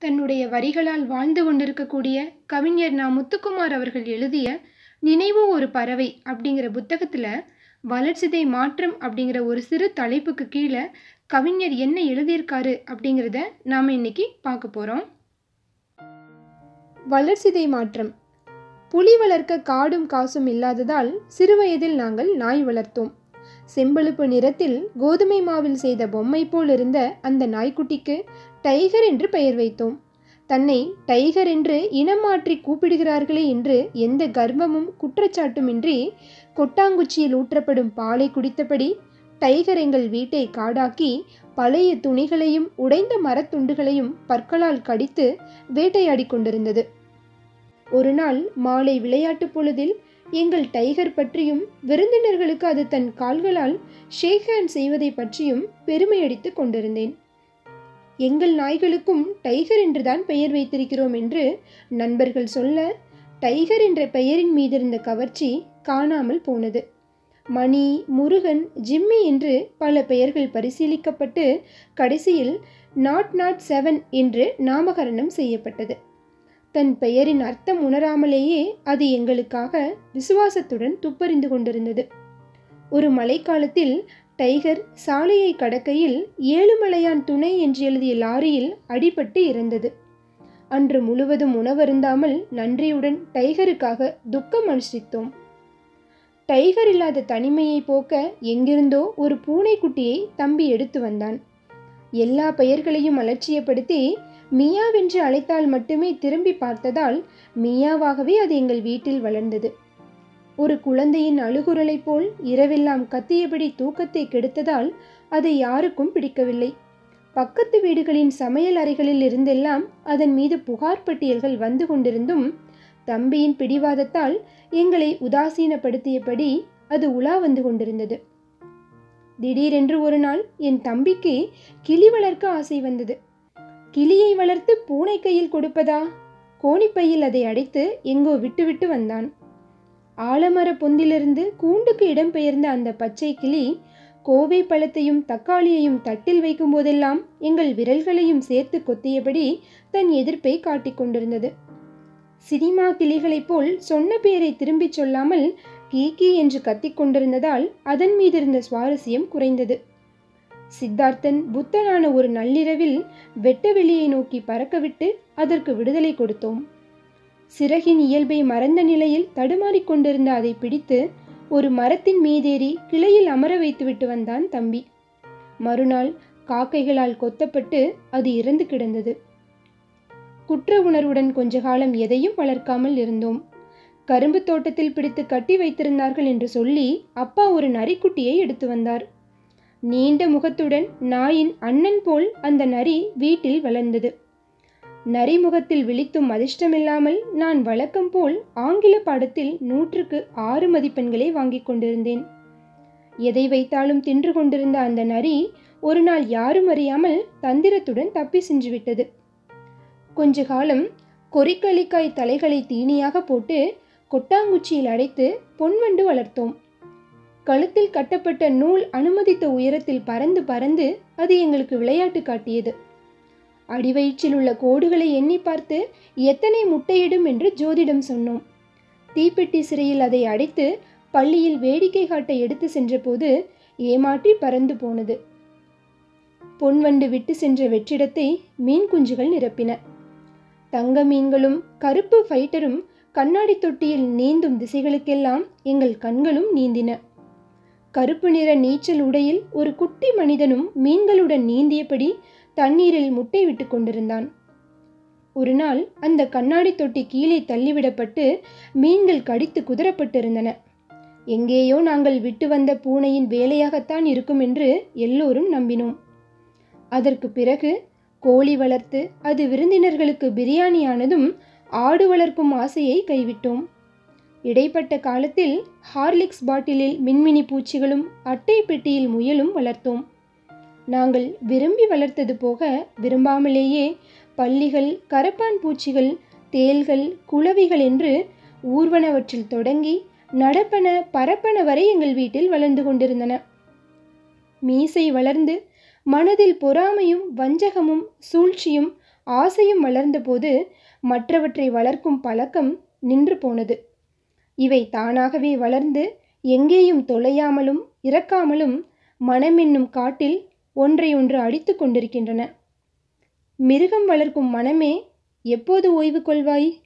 தன்னுடைய வரிகளால் வாழ்ந்து கொண்டிருக்கக்கூடிய கவிஞர் நா முத்துக்குமார் அவர்கள் எழுதிய நினைவு ஒரு பறவை அப்படிங்கிற புத்தகத்தில் வளர்சிதை மாற்றம் அப்படிங்கிற ஒரு சிறு தலைப்புக்கு கீழே கவிஞர் என்ன எழுதியிருக்காரு அப்படிங்கிறத நாம் இன்னைக்கு பார்க்க போகிறோம் வளர்சிதை மாற்றம் புலி வளர்க்க காடும் காசும் இல்லாததால் சிறுவயதில் நாங்கள் நாய் வளர்த்தோம் செம்பழுப்பு நிறத்தில் கோதுமை மாவில் செய்த பொம்மை போல் இருந்த அந்த நாய்க்குட்டிக்கு டைகர் என்று பெயர் வைத்தோம் தன்னை டைகர் என்று இனம் மாற்றி கூப்பிடுகிறார்களே என்று எந்த கர்வமும் குற்றச்சாட்டுமின்றி கொட்டாங்குச்சியில் ஊற்றப்படும் பாலை குடித்தபடி டைகர் எங்கள் வீட்டை காடாக்கி பழைய துணிகளையும் உடைந்த மரத்துண்டுகளையும் பற்களால் கடித்து வேட்டையாடி கொண்டிருந்தது ஒரு நாள் மாலை விளையாட்டு பொழுதில் எங்கள் டைகர் பற்றியும் விருந்தினர்களுக்கு அது தன் கால்களால் ஷேக் ஹேண்ட் செய்வதை பற்றியும் பெருமையடித்து கொண்டிருந்தேன் எங்கள் நாய்களுக்கும் டைகர் என்றுதான் பெயர் வைத்திருக்கிறோம் என்று நண்பர்கள் சொல்ல டைகர் என்ற பெயரின் மீதிருந்த கவர்ச்சி காணாமல் போனது மணி முருகன் ஜிம்மி என்று பல பெயர்கள் பரிசீலிக்கப்பட்டு கடைசியில் நாட் நாட் செவன் என்று நாமகரணம் செய்யப்பட்டது தன் பெயரின் அர்த்தம் உணராமலேயே அது எங்களுக்காக விசுவாசத்துடன் துப்பறிந்து கொண்டிருந்தது ஒரு மழைக்காலத்தில் டைகர் சாலையை கடக்கையில் ஏழுமலையான் துணை என்று எழுதிய லாரியில் அடிபட்டு இறந்தது அன்று முழுவதும் உணவருந்தாமல் நன்றியுடன் டைகருக்காக துக்கம் அனுஷ்டித்தோம் டைகர் இல்லாத தனிமையை போக்க எங்கிருந்தோ ஒரு பூனைக்குட்டியை தம்பி எடுத்து வந்தான் எல்லா பெயர்களையும் அலட்சியப்படுத்தி மியாவென்று அழைத்தால் மட்டுமே திரும்பி பார்த்ததால் மியாவாகவே அது எங்கள் வீட்டில் வளர்ந்தது ஒரு குழந்தையின் அழுகுரலைப் போல் இரவெல்லாம் கத்தியபடி தூக்கத்தை கெடுத்ததால் அதை யாருக்கும் பிடிக்கவில்லை பக்கத்து வீடுகளின் சமையல் அறைகளில் இருந்தெல்லாம் அதன் மீது புகார் பட்டியல்கள் வந்து கொண்டிருந்தும் தம்பியின் பிடிவாதத்தால் எங்களை உதாசீனப்படுத்தியபடி அது உலா வந்து கொண்டிருந்தது திடீரென்று ஒரு நாள் என் தம்பிக்கு கிளி வளர்க்க ஆசை வந்தது கிளியை வளர்த்து பூனை கையில் கொடுப்பதா கோணிப்பையில் அதை அடைத்து எங்கோ விட்டுவிட்டு வந்தான் ஆலமர பொந்திலிருந்து கூண்டுக்கு இடம்பெயர்ந்த அந்த பச்சை கிளி கோவை பழத்தையும் தக்காளியையும் தட்டில் வைக்கும் போதெல்லாம் எங்கள் விரல்களையும் சேர்த்து கொத்தியபடி தன் எதிர்ப்பை காட்டிக் கொண்டிருந்தது சினிமா கிளிகளைப் போல் சொன்ன பேரை திரும்பிச் சொல்லாமல் கீகி என்று கத்திக் கொண்டிருந்ததால் அதன் மீதிருந்த சுவாரஸ்யம் குறைந்தது சித்தார்த்தன் புத்தனான ஒரு நள்ளிரவில் வெட்ட வெளியை நோக்கி பறக்கவிட்டு அதற்கு விடுதலை கொடுத்தோம் சிறகின் இயல்பை மறந்த நிலையில் தடுமாறிக் கொண்டிருந்த அதை பிடித்து ஒரு மரத்தின் மீதேறி கிளையில் அமர வைத்துவிட்டு வந்தான் தம்பி மறுநாள் காக்கைகளால் கொத்தப்பட்டு அது இறந்து கிடந்தது குற்ற உணர்வுடன் கொஞ்ச காலம் எதையும் வளர்க்காமல் இருந்தோம் கரும்பு தோட்டத்தில் பிடித்து கட்டி வைத்திருந்தார்கள் என்று சொல்லி அப்பா ஒரு நரிக்குட்டியை எடுத்து வந்தார் நீண்ட முகத்துடன் நாயின் அண்ணன் போல் அந்த நரி வீட்டில் வளர்ந்தது நரி முகத்தில் விழித்தும் அதிர்ஷ்டமில்லாமல் நான் வழக்கம் போல் ஆங்கில பாடத்தில் நூற்றுக்கு ஆறு மதிப்பெண்களை வாங்கிக் கொண்டிருந்தேன் எதை வைத்தாலும் தின்று கொண்டிருந்த அந்த நரி ஒரு நாள் யாரும் அறியாமல் தந்திரத்துடன் தப்பி சென்று விட்டது கொஞ்ச காலம் கொறிக்களிக்காய் தலைகளை தீனியாக போட்டு கொட்டாங்குச்சியில் அடைத்து பொன்வண்டு வளர்த்தோம் கழுத்தில் கட்டப்பட்ட நூல் அனுமதித்த உயரத்தில் பறந்து பறந்து அது எங்களுக்கு விளையாட்டு காட்டியது அடிவயிற்றில் உள்ள கோடுகளை எண்ணி பார்த்து எத்தனை முட்டையிடும் என்று ஜோதிடம் சொன்னோம் தீப்பெட்டி சிறையில் அதை அடைத்து பள்ளியில் வேடிக்கை காட்ட எடுத்து சென்றபோது ஏமாற்றி பறந்து போனது பொன்வண்டு விட்டு சென்ற வெற்றிடத்தை மீன் குஞ்சுகள் நிரப்பின தங்க மீன்களும் கருப்பு ஃபைட்டரும் கண்ணாடி தொட்டியில் நீந்தும் திசைகளுக்கெல்லாம் எங்கள் கண்களும் நீந்தின கருப்பு நிற நீச்சல் உடையில் ஒரு குட்டி மனிதனும் மீன்களுடன் நீந்தியபடி தண்ணீரில் முட்டை விட்டு கொண்டிருந்தான் ஒரு நாள் அந்த கண்ணாடி தொட்டி கீழே தள்ளிவிடப்பட்டு மீன்கள் கடித்து குதிரப்பட்டிருந்தன எங்கேயோ நாங்கள் விட்டு வந்த பூனையின் வேலையாகத்தான் இருக்கும் என்று எல்லோரும் நம்பினோம் அதற்கு பிறகு கோழி வளர்த்து அது விருந்தினர்களுக்கு பிரியாணியானதும் ஆடு வளர்க்கும் ஆசையை கைவிட்டோம் இடைப்பட்ட காலத்தில் ஹார்லிக்ஸ் பாட்டிலில் மின்மினி பூச்சிகளும் அட்டை பெட்டியில் முயலும் வளர்த்தோம் நாங்கள் விரும்பி வளர்த்தது போக விரும்பாமலேயே பள்ளிகள் கரப்பான் பூச்சிகள் தேல்கள் குளவிகள் என்று ஊர்வனவற்றில் தொடங்கி நடப்பன பரப்பன வரை எங்கள் வீட்டில் வளர்ந்து கொண்டிருந்தன மீசை வளர்ந்து மனதில் பொறாமையும் வஞ்சகமும் சூழ்ச்சியும் ஆசையும் வளர்ந்தபோது மற்றவற்றை வளர்க்கும் பழக்கம் நின்று போனது இவை தானாகவே வளர்ந்து எங்கேயும் தொலையாமலும் இறக்காமலும் மனமென்னும் காட்டில் ஒன்றை ஒன்று அடித்து கொண்டிருக்கின்றன மிருகம் வளர்க்கும் மனமே எப்போது ஓய்வு கொள்வாய்